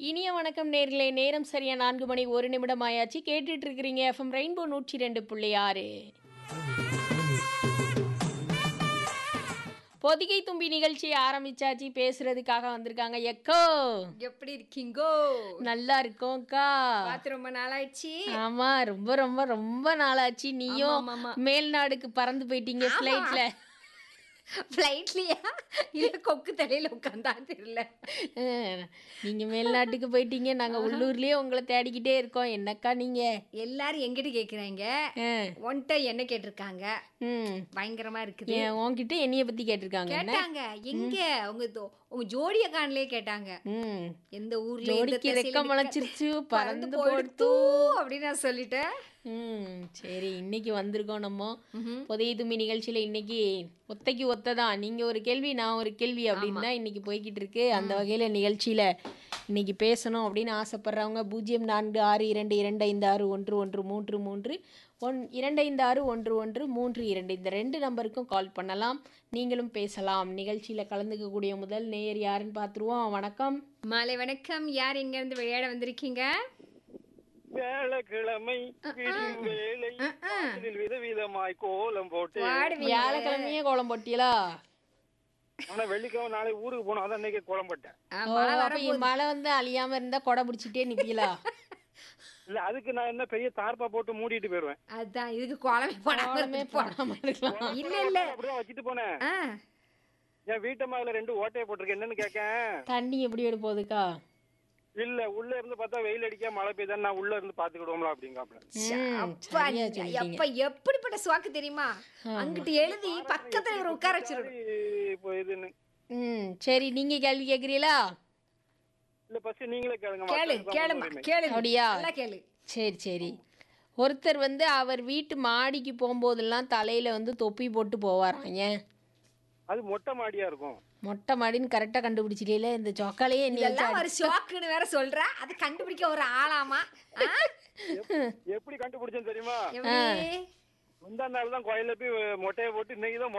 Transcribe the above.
இனிய வணக்கம் நேர்களே நேரம் சரியா நான்கு மணி ஒரு நிமிடம் ஆயாச்சு கேட்டுட்டு இருக்கிறீங்க எஃப்எம் ரெயின்போ நூற்றி ரெண்டு புள்ளி ஆறு பொதிகை தும்பி நிகழ்ச்சி ஆரம்பிச்சாச்சு பேசுறதுக்காக வந்திருக்காங்க எக்கோ எப்படி இருக்கீங்கோ நல்லா இருக்கோம்க்கா பார்த்து ரொம்ப நாளாயிடுச்சு ஆமா ரொம்ப ரொம்ப ரொம்ப நாளாச்சு நீயும் ஆமா, ஆமா. மேல்நாடுக்கு பறந்து போயிட்டீங்க ஃப்ளைட்ல ஃப்ளைட்லயா இல்ல கொக்கு தலையில உட்காந்தா தெரியல நீங்க மேல்நாட்டுக்கு போயிட்டீங்க நாங்க உள்ளூர்லயே உங்களை தேடிக்கிட்டே இருக்கோம் என்னக்கா நீங்க எல்லாரும் எங்கிட்ட கேக்குறாங்க ஆ, ஒன்ட்ட என்ன கேட்டிருக்காங்க ம் பயங்கரமா இருக்குது ஏன் உன்கிட்ட என்னைய பத்தி கேட்டிருக்காங்க என்ன கேட்டாங்க எங்க உங்க தோ- உங்க ஜோடிய காணலே கேட்டாங்க ம் எந்த ஊர்ல எந்த ஜோடிக்கு திசையில ரெக்கம் நிக்க- முளைச்சிருச்சு பறந்து பறந்து போயிடுத்து போடுத்து அப்படின்னு நான் சொல்லிட்டேன் ம் சரி இன்னைக்கு வந்திருக்கோம் நம்ம ம்ஹும். புதைய தும்பி நிகழ்ச்சியில இன்னைக்கு ஒத்தைக்கு ஒத்ததான் நீங்க ஒரு கேள்வி நான் ஒரு கேள்வி அப்படின்னு தான் இன்னைக்கு போய்கிட்டு இருக்கு அந்த வகையில நிகழ்ச்சியில இன்னைக்கு பேசணும் அப்படின்னு ஆசைப்படுறவங்க பூஜ்ஜியம் நான்கு ஆறு இரண்டு இரண்டு ஐந்து ஆறு ஒன்று ஒன்று மூன்று மூன்று ஒன் இரண்டு ஐந்து ஆறு ஒன்று ஒன்று மூன்று இரண்டு இந்த ரெண்டு நம்பருக்கும் கால் பண்ணலாம் நீங்களும் பேசலாம் நிகழ்ச்சியில கலந்துக்கக்கூடிய முதல் நேயர் யாருன்னு பார்த்துருவோம் வணக்கம் மாலை வணக்கம் யார் எங்க இருந்து விளையாட வந்திருக்கீங்க வேலைக்கிழமை விடியும் வேலை வாசலில் விதவிதமாய் கோலம் போட்டு வாடுவீங்க வியாழக்கிழமையே கோலம் போட்டியலா ஆனா வெள்ளிக்கிழமை நாளை ஊருக்கு போனோம் அதான் இன்னைக்கு கோலம் போட்டேன் ஆ, ஓ, மழை அப்ப இ- மழை வந்து அழியாம இருந்தா கொடை பிடிச்சிட்டே நிப்பீங்களா இல்ல அதுக்கு நான் என்ன பெரிய தார்ப்பா போட்டு மூடிட்டு போயிருவேன் அதான் இதுக்கு குழம்பு போடாம கோலமே இருந்துட்டு போலாம். போடாம இருக்கலாம் இல்ல இல்ல அப்படிதான் வச்சுட்டு போனேன் ஆ, என் வீட்டம்மா அதுல ரெண்டு ஓட்டையை போட்டிருக்கேன் என்னன்னு கேட்கேன் தண்ணி எப்படி விட போகுதுக்கா இல்ல உள்ள இருந்து பார்த்தா வெயில் அடிக்க மழை பெய்தா நான் உள்ள இருந்து பாத்துக்கிடுவோம்ல அப்படிங்காப்ல ம், அப்பா, சரியா சொல்லிட்டீங்க அப்பா எப்படிப்பட்ட சுவாக்கு தெரியுமா அங்கிட்டு எழுதி பக்கத்துல ஒரு உட்கார வச்சிருக்கணும் இப்போ இதுன்னு ம் சரி நீங்க கேள்வி கேக்குறீங்களா இல்ல ஃபர்ஸ்ட் நீங்களே கேளுங்க கேளு மக்களுக்கு தான் கேளுமா உரிமை. கேளு அப்படியா? நல்லா கேளு சரி சரி ஒருத்தர் வந்து அவர் வீட்டு மாடிக்கு போகும்போதெல்லாம் தலையில வந்து தொப்பி போட்டு போவாராம் ஏன் அது மொட்டை மாடியா இருக்கும் மொட்டை மாடின்னு கரெக்டா கண்டுபிடிச்சிட்டே இந்த சொக்காலையே என்ன இதெல்லாம் ஒரு ஷாக்குன்னு வேற சொல்ற அது கண்டுபிடிக்க ஒரு ஆளாமா ஆ? எப்படி கண்டுபிடிச்சேன்னு தெரியுமா எப்படி முந்தா நாள் தான் கோயில்ல போய் மொட்டையை போட்டு இன்னைக்கு தான்